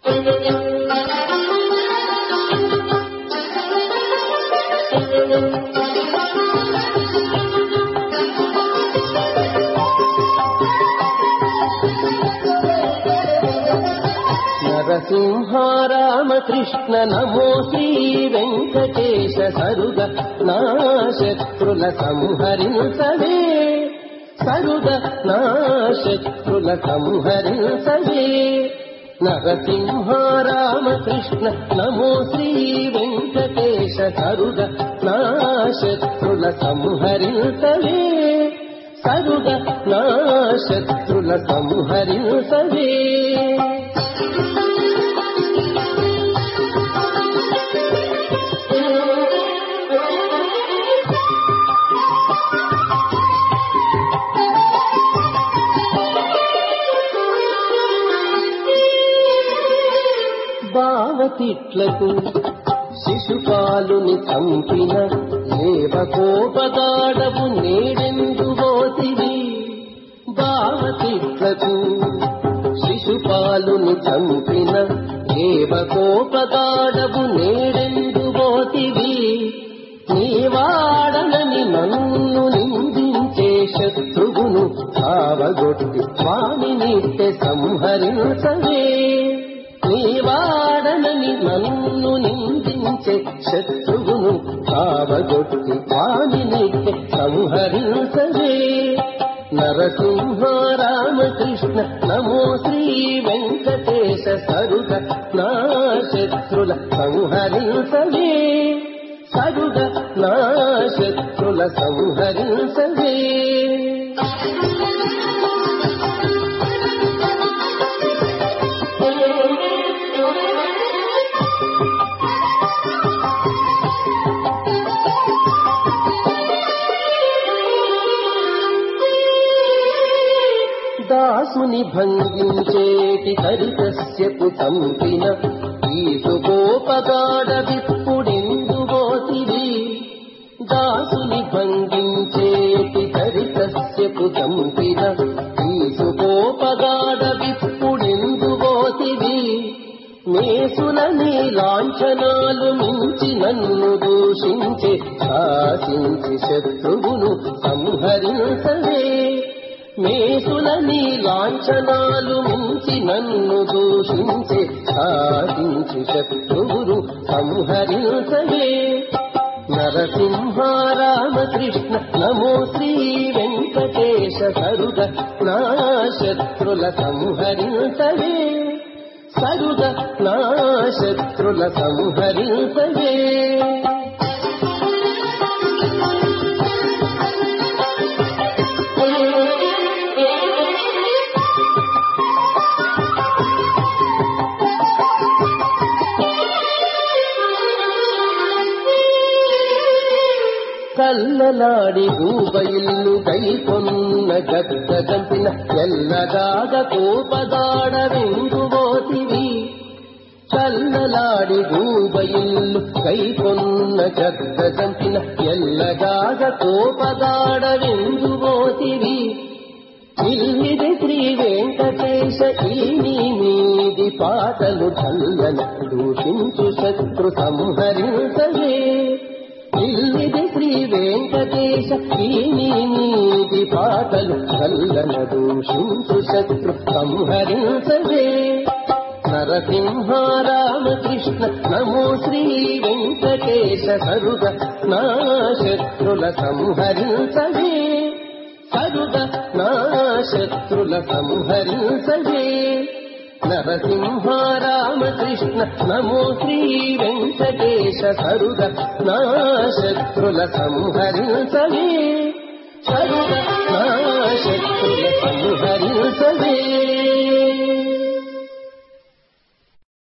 నరసింహ రామకృష్ణ నమో శ్రీ వెంకటేశ సరుగ నా శత్రుల సంహరించవే సరుగ నా శత్రుల సంహరించవే నరసింహ రామకృష్ణ నమో శ్రీ వెంకటేశ సరుగ నా శత్రుల సంహరించవే సరుగ నా శత్రుల సంహరించవే బావతిట్లకు శిశుపాలుని చంపిన లేవకోపగాడవు నేడెందు పోతివి బావతిట్లకు శిశుపాలుని చంపిన లేవకోపగాడవు నేడెందు పోతివి నీవాడనని నన్ను నిందించే శత్రువును కావగొట్టి వాణి నిట్టె సంహరించవే నీవాడనని నన్ను నిందించే శత్రువును కావగొట్టి వాణి నిట్టె సంహరించవే నరసింహ రామకృష్ణ నమో శ్రీ వెంకటేశ సరుగ నా శత్రుల సంహరించవే సరుగ నా శత్రుల సంహరించవే దాసుని భంగించేటి హరితస్యపు చంపిన ఈసుకోపగాడ విప్పుడెందుబోతివి దాసుని భంగించేటి హరితస్యపు చంపిన ఈసుకోపగాడ విప్పుడెందుబోతివి మేసులని లాంఛనాలు మించి నన్ను దూషించే శాసించి శత్రువును సంహరించవే మేసులని లాంఛనాలు మించి నన్ను దూషించే సాధించి శత్రువును సంహరించవే నరసింహ రామకృష్ణ నమో శ్రీ వెంకటేశ సరుగ నా శత్రుల సంహరించవే సరుగ నా శత్రుల సంహరించవే కల్లలాడి ఊబయిల్లు కైకొన్న గద్ద చంపిన ఎల్లగాగ కోపదాడ వెంగుబోతివి కల్లలాడి ఊబయిల్లు కైకొన్న గద్ద చంపిన ఎల్లగాగ కోపదాడ వెంగుబోతివి ఇల్లిది శ్రీ వెంకటేశ ఈ నీ మీది పాటలు చల్లన దూషించు శత్రు సంహరించవే ఇల్లిది శ్రీ వెంకటేశ ఈ నీ మీది పాటలు చల్లన దూషించు శత్రు సంహరించవే నరసింహ రామకృష్ణ నమో శ్రీ వెంకటేశ సరుగ నా శత్రుల సంహరించవే సరుగ నా శత్రుల సంహరించవే నరసింహ రామకృష్ణ నమో శ్రీ వెంకటేశ సరుగ నా శత్రుల సంహరించవే సరుగ నా శత్రుల సంహరించవే